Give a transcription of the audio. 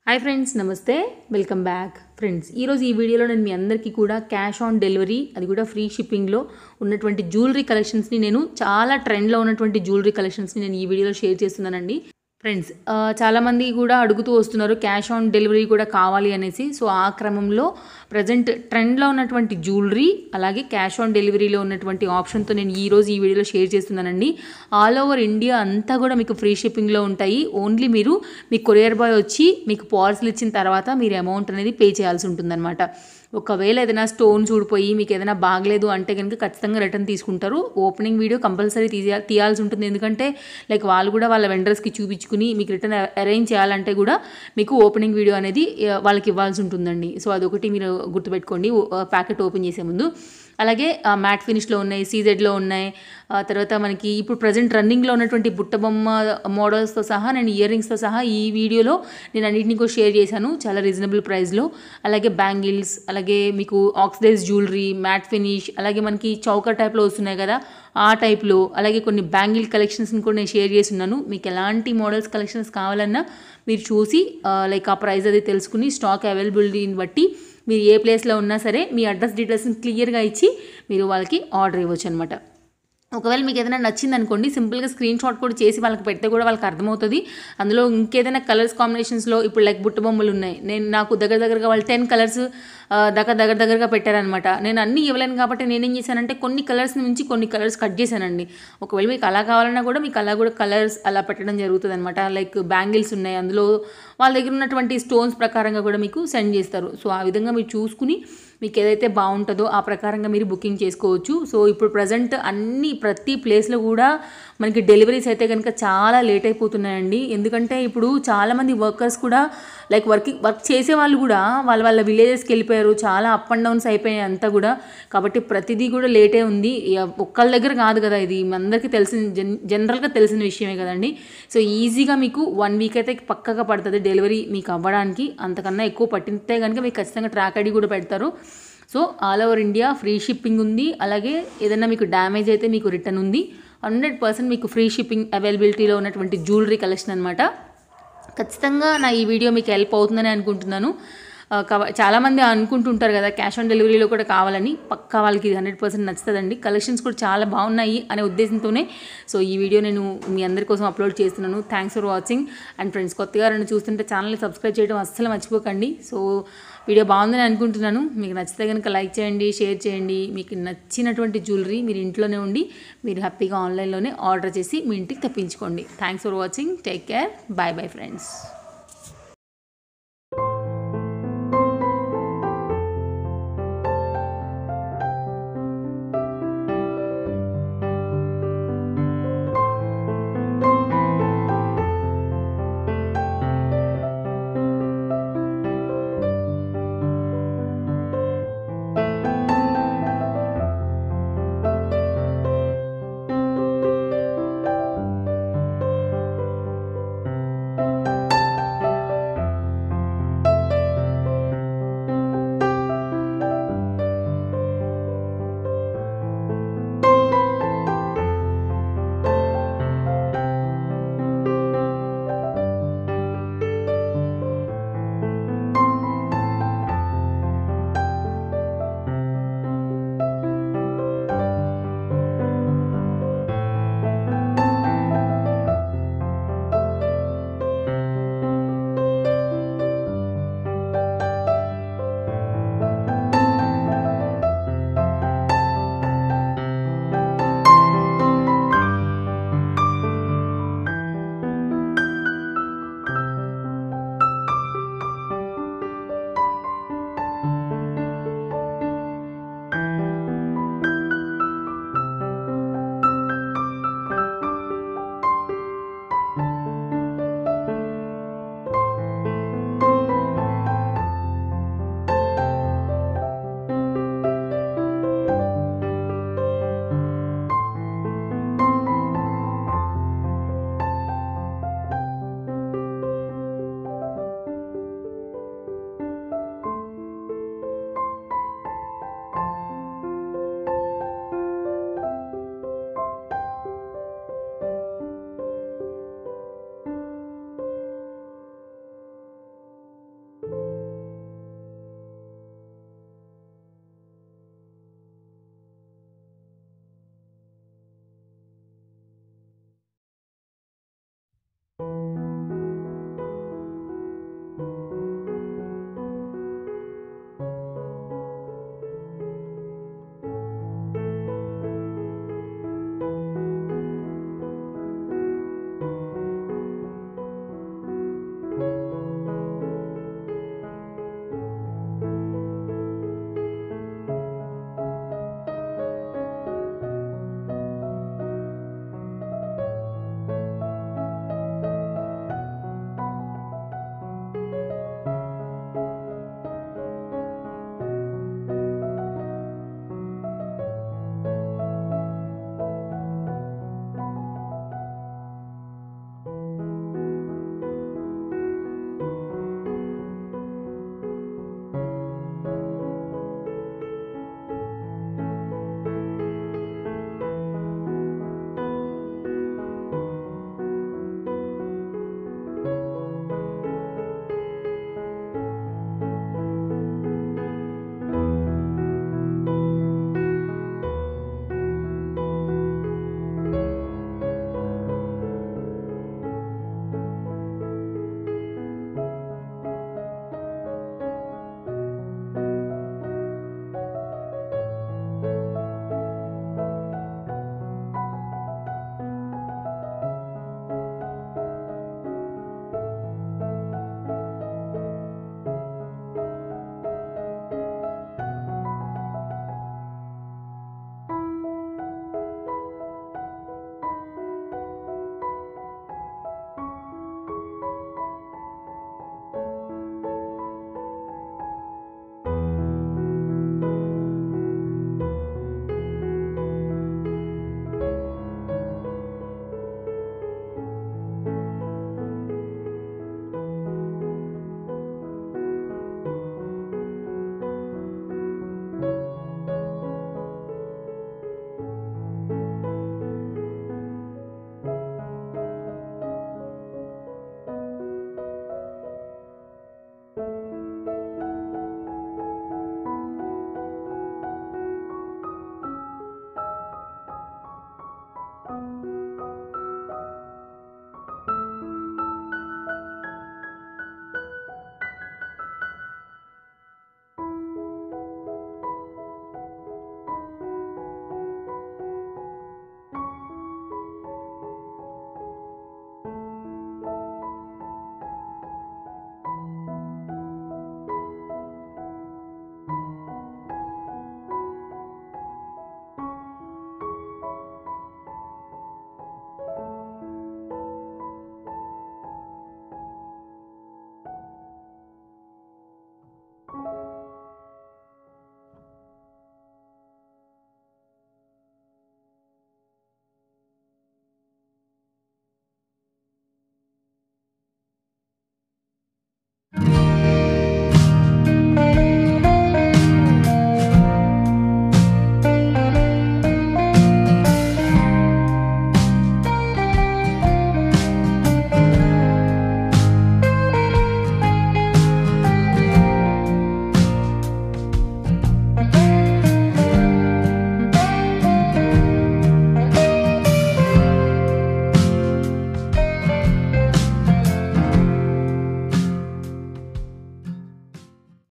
hi friends నమస్తే welcome back friends ఈరోజు ఈ వీడియోలో నేను మీ అందరికీ కూడా క్యాష్ ఆన్ డెలివరీ అది కూడా ఫ్రీ షిప్పింగ్లో ఉన్నటువంటి జ్యువెలరీ కలెక్షన్స్ని నేను చాలా ట్రెండ్లో ఉన్నటువంటి జ్యువెలరీ కలెక్షన్స్ని నేను ఈ వీడియోలో షేర్ చేస్తున్నానండి ఫ్రెండ్స్ ఆ, చాలామంది కూడా అడుగుతూ వస్తున్నారు క్యాష్ ఆన్ డెలివరీ కూడా కావాలి అనేసి సో ఆ క్రమంలో ప్రజెంట్ ట్రెండ్లో ఉన్నటువంటి జ్యువెలరీ అలాగే క్యాష్ ఆన్ డెలివరీలో ఉన్నటువంటి ఆప్షన్తో నేను ఈ రోజు ఈ వీడియోలో షేర్ చేస్తున్నానండి ఆల్ ఓవర్ ఇండియా అంతా కూడా మీకు ఫ్రీ షిప్పింగ్లో ఉంటాయి ఓన్లీ మీరు మీ కొరియర్ బాయ్ వచ్చి మీకు పార్సల్ ఇచ్చిన తర్వాత మీరు అమౌంట్ అనేది పే చేయాల్సి ఉంటుందన్నమాట ఒకవేళ ఏదైనా స్టోన్ చూడిపోయి మీకు ఏదైనా బాగలేదు అంటే కనుక ఖచ్చితంగా రిటర్న్ తీసుకుంటారు ఓపెనింగ్ వీడియో కంపల్సరీ తీయ తీయాల్సి ఉంటుంది ఎందుకంటే లైక్ వాళ్ళు కూడా వాళ్ళ వెండర్స్కి చూపించుకుని మీకు రిటర్న్ అరేంజ్ చేయాలంటే కూడా మీకు ఓపెనింగ్ వీడియో అనేది ఆ, వాళ్ళకి ఇవ్వాల్సి ఉంటుందండి సో అదొకటి మీరు గుర్తుపెట్టుకోండి ప్యాకెట్ ఓపెన్ చేసే ముందు అలాగే మ్యాట్ ఫినిష్లో ఉన్నాయి సీజెడ్లో ఉన్నాయి ఆ తర్వాత మనకి ఇప్పుడు ప్రజెంట్ రన్నింగ్లో ఉన్నటువంటి బుట్ట బొమ్మ మోడల్స్తో సహా నేను ఇయర్ రింగ్స్తో సహా ఈ వీడియోలో నేను అన్నింటినీ కూడా షేర్ చేశాను చాలా రీజనబుల్ ప్రైస్లో అలాగే బ్యాంగిల్స్ అలాగే మీకు ఆక్సిడైజ్ జ్యువెలరీ మ్యాట్ ఫినిష్ అలాగే మనకి చౌక టైప్లో వస్తున్నాయి కదా ఆ టైప్లో అలాగే కొన్ని బ్యాంగిల్ కలెక్షన్స్ని కూడా నేను షేర్ చేస్తున్నాను మీకు ఎలాంటి మోడల్స్ కలెక్షన్స్ కావాలన్నా మీరు చూసి లైక్ ఆ ప్రైస్ అది తెలుసుకుని స్టాక్ అవైలబిలిటీని బట్టి మీరు ఏ ప్లేస్లో ఉన్నా సరే మీ అడ్రస్ డీటెయిల్స్ని క్లియర్గా ఇచ్చి మీరు వాళ్ళకి ఆర్డర్ ఇవ్వచ్చు అనమాట ఒకవేళ మీకు ఏదైనా నచ్చింది అనుకోండి సింపుల్గా స్క్రీన్ షాట్ కూడా చేసి వాళ్ళకి పెడితే కూడా వాళ్ళకి అర్థమవుతుంది అందులో ఇంకేదైనా కలర్స్ కాంబినేషన్స్లో ఇప్పుడు లైక్ బుట్ట బొమ్మలు ఉన్నాయి నేను నాకు దగ్గర దగ్గరగా వాళ్ళు టెన్ కలర్స్ దగ్గర దగ్గర దగ్గరగా పెట్టారనమాట నేను అన్నీ ఇవ్వలేను కాబట్టి నేనేం చేశానంటే కొన్ని కలర్స్ నుంచి కొన్ని కలర్స్ కట్ చేశానండి ఒకవేళ మీకు అలా కావాలన్నా కూడా మీకు అలా కూడా కలర్స్ అలా పెట్టడం జరుగుతుంది అనమాట లైక్ బ్యాంగిల్స్ ఉన్నాయి అందులో వాళ్ళ దగ్గర ఉన్నటువంటి స్టోన్స్ ప్రకారంగా కూడా మీకు సెండ్ చేస్తారు సో ఆ విధంగా మీరు చూసుకుని మీకు ఏదైతే బాగుంటుందో ఆ ప్రకారంగా మీరు బుకింగ్ చేసుకోవచ్చు సో ఇప్పుడు ప్రజెంట్ అన్ని ప్రతి ప్లేస్లో కూడా మనకి డెలివరీస్ అయితే కనుక చాలా లేట్ అయిపోతున్నాయండి ఎందుకంటే ఇప్పుడు చాలామంది వర్కర్స్ కూడా లైక్ వర్కింగ్ వర్క్ చేసే వాళ్ళు కూడా వాళ్ళ వాళ్ళ విలేజెస్కి వెళ్ళిపోయారు చాలా అప్ అండ్ డౌన్స్ అయిపోయాయి అంతా కూడా కాబట్టి ప్రతిదీ కూడా లేటే ఉంది ఇక ఒక్కళ్ళ దగ్గర కాదు కదా ఇది అందరికీ తెలిసిన జన్ జనరల్గా తెలిసిన విషయమే కదండి సో ఈజీగా మీకు వన్ వీక్ అయితే పక్కగా పడుతుంది డెలివరీ మీకు అవ్వడానికి అంతకన్నా ఎక్కువ పట్టితే కనుక మీకు ఖచ్చితంగా ట్రాక్ ఐడి కూడా పెడతారు so all over India free shipping ఉంది అలాగే ఏదైనా మీకు డ్యామేజ్ అయితే మీకు రిటర్న్ ఉంది హండ్రెడ్ పర్సెంట్ మీకు ఫ్రీ షిప్పింగ్ అవైలబిలిటీలో ఉన్నటువంటి జ్యువెలరీ కలెక్షన్ అనమాట ఖచ్చితంగా నా ఈ వీడియో మీకు హెల్ప్ అవుతుందని అనుకుంటున్నాను ఆ, కవ- చాలామంది అనుకుంటుంటారు కదా క్యాష్ ఆన్ డెలివరీలో కూడా కావాలని పక్కా వాళ్ళకి ఇది హండ్రెడ్ పర్సెంట్ నచ్చుతుందండి కలెక్షన్స్ కూడా చాలా బాగున్నాయి అనే ఉద్దేశంతోనే సో ఈ వీడియో నేను మీ అందరి కోసం అప్లోడ్ చేస్తున్నాను thanks for watching and friends కొత్తగా రెండు చూస్తుంటే ఛానల్ని సబ్స్క్రైబ్ చేయడం అస్సలు మర్చిపోకండి సో వీడియో బాగుందని అనుకుంటున్నాను మీకు నచ్చితే కనుక లైక్ చేయండి షేర్ చేయండి మీకు నచ్చినటువంటి జ్యువెలరీ మీరు ఇంట్లోనే ఉండి మీరు హ్యాపీగా ఆన్లైన్లోనే ఆర్డర్ చేసి మీ ఇంటికి తెప్పించుకోండి thanks for watching take care bye bye friends